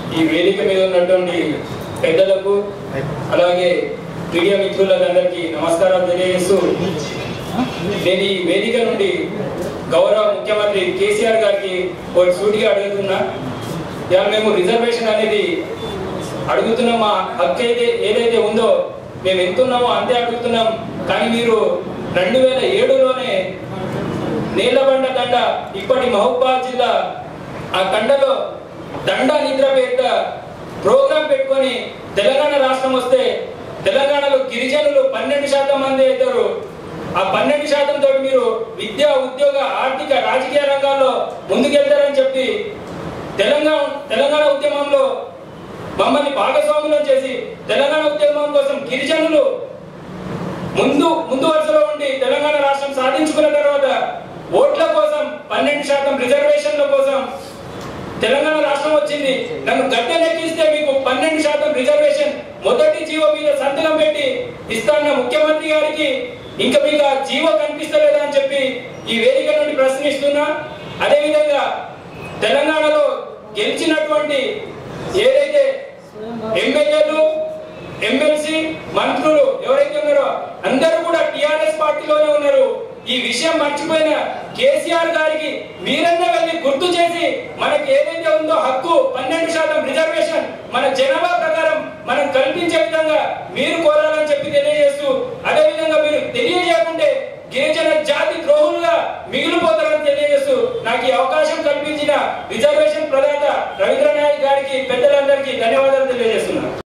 ఈ వేదిక మీద ఉన్నటువంటి పెద్దలకు అలాగే మీడియా మిత్రులకు అందరికీ నమస్కారాలు తెలియజేస్తూ నేను ఈ వేదిక నుండి గౌరవ ముఖ్యమంత్రి కేసీఆర్ గారికి ఒక సూటిగా అడుగుతున్నా ఇవాళ మేము రిజర్వేషన్ అనేది అడుగుతున్న మా హక్కు అయితే ఏదైతే ఉందో మేము ఎంతున్నామో అంతే అడుగుతున్నాం కానీ మీరు రెండు వేల ఏడులోనే నీలబండ దండ ఇప్పటి మహబూబాద్ జిల్లా ఆ దండలో దండ నిద్ర పేరిట ప్రోగ్రాం పెట్టుకొని తెలంగాణ రాష్ట్రం వస్తే తెలంగాణలో గిరిజనులు పన్నెండు శాతం మంది అవుతారు ఆ పన్నెండు శాతం తోటి మీరు విద్య ఉద్యోగ ఆర్థిక రాజకీయ రంగాల్లో ముందుకెళ్తారని చెప్పి తెలంగాణ తెలంగాణ ఉద్యమంలో మమ్మల్ని భాగస్వాములను చేసి తెలంగాణ ఉద్యమం కోసం గిరిజనులు ముందు ముందు వరుసలో ఉండి తెలంగాణ రాష్ట్రం సాధించుకున్న తర్వాత ఓట్ల కోసం పన్నెండు శాతం రిజర్వేషన్ల కోసం తెలంగాణ రాష్ట్రం వచ్చింది నన్ను గద్దెనెక్కిస్తే మీకు పన్నెండు శాతం రిజర్వేషన్ మొదటి జీవో మీద సంతకం పెట్టి ఇస్తాన్న ముఖ్యమంత్రి గారికి ఇంకా మీకు ఆ జీవో కనిపిస్తలేదా అని చెప్పి ఈ వేదిక నుండి ప్రశ్నిస్తున్నా అదేవిధంగా తెలంగాణలో గెలిచినటువంటి ఏదైతే ఎమ్మెల్యేలు ఎమ్మెల్సీ మంత్రులు ఎవరైతే ఉన్నారో అందరూ కూడా టిఆర్ఎస్ పార్టీలోనే ఉన్నారు ఈ విషయం మర్చిపోయిన కేసీఆర్ గారికి మీరన్నా వెళ్ళి గుర్తు చేసి మనకి ఏదైతే ఉందో హక్కు పన్నెండు శాతం రిజర్వేషన్ మన జనాభా ప్రకారం మనం కల్పించే విధంగా మీరు కోరాలని చెప్పి తెలియజేస్తున్నాను